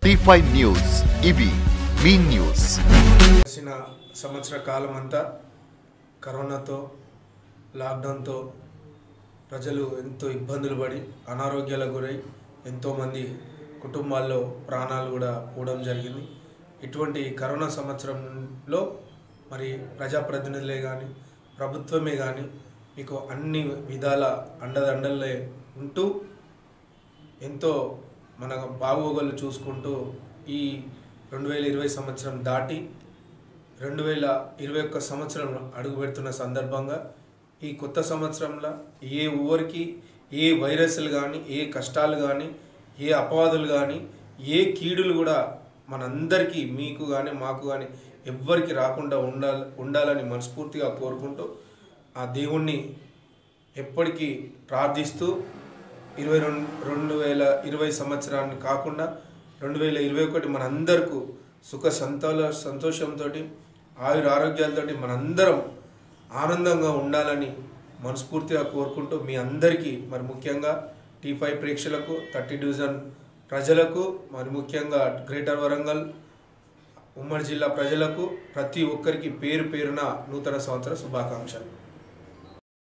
tea five news ఇవి మీ news గడిచిన సంవత్సర కాలం అంతా కరోనాతో లాక్డౌన్తో ప్రజలు ఎంతో ఇబ్బందులు పడి అనారోగ్యాలకు గురై ఎంతోమంది కుటుంబాల్లో ప్రాణాలు కూడా పోవడం జరిగింది ఇటువంటి కరోనా సంవత్సరంలో మరి ప్రజాప్రతినిధులే కానీ ప్రభుత్వమే కానీ మీకు అన్ని విధాల అండదండలే ఉంటూ ఎంతో మన బాగోగులు చూసుకుంటూ ఈ రెండు వేల ఇరవై సంవత్సరం దాటి రెండు వేల ఇరవై ఒక్క సంవత్సరం అడుగు పెడుతున్న సందర్భంగా ఈ కొత్త సంవత్సరంలో ఏ ఊరికి ఏ వైరస్లు కానీ ఏ కష్టాలు కానీ ఏ అపవాదులు కానీ ఏ కీడులు కూడా మనందరికీ మీకు కానీ మాకు కానీ ఎవ్వరికి రాకుండా ఉండాలి ఉండాలని మనస్ఫూర్తిగా కోరుకుంటూ ఆ దేవుణ్ణి ఎప్పటికీ ప్రార్థిస్తూ ఇరవై రెండు రెండు వేల ఇరవై సంవత్సరాన్ని కాకుండా రెండు వేల ఇరవై ఒకటి మనందరకు సుఖ సంతోష సంతోషంతో ఆయుర ఆరోగ్యాలతోటి మనందరం ఆనందంగా ఉండాలని మనస్ఫూర్తిగా కోరుకుంటూ మీ అందరికీ మరి ముఖ్యంగా టీ ఫైవ్ ప్రేక్షకులకు థర్టీ డివిజన్ ప్రజలకు మరి ముఖ్యంగా గ్రేటర్ వరంగల్ ఉమ్మడి జిల్లా ప్రజలకు ప్రతి ఒక్కరికి పేరు పేరున నూతన సంవత్సర శుభాకాంక్షలు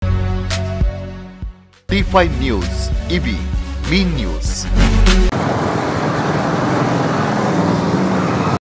టీ ఫైవ్ న్యూస్ ఇవి మీ న్యూస్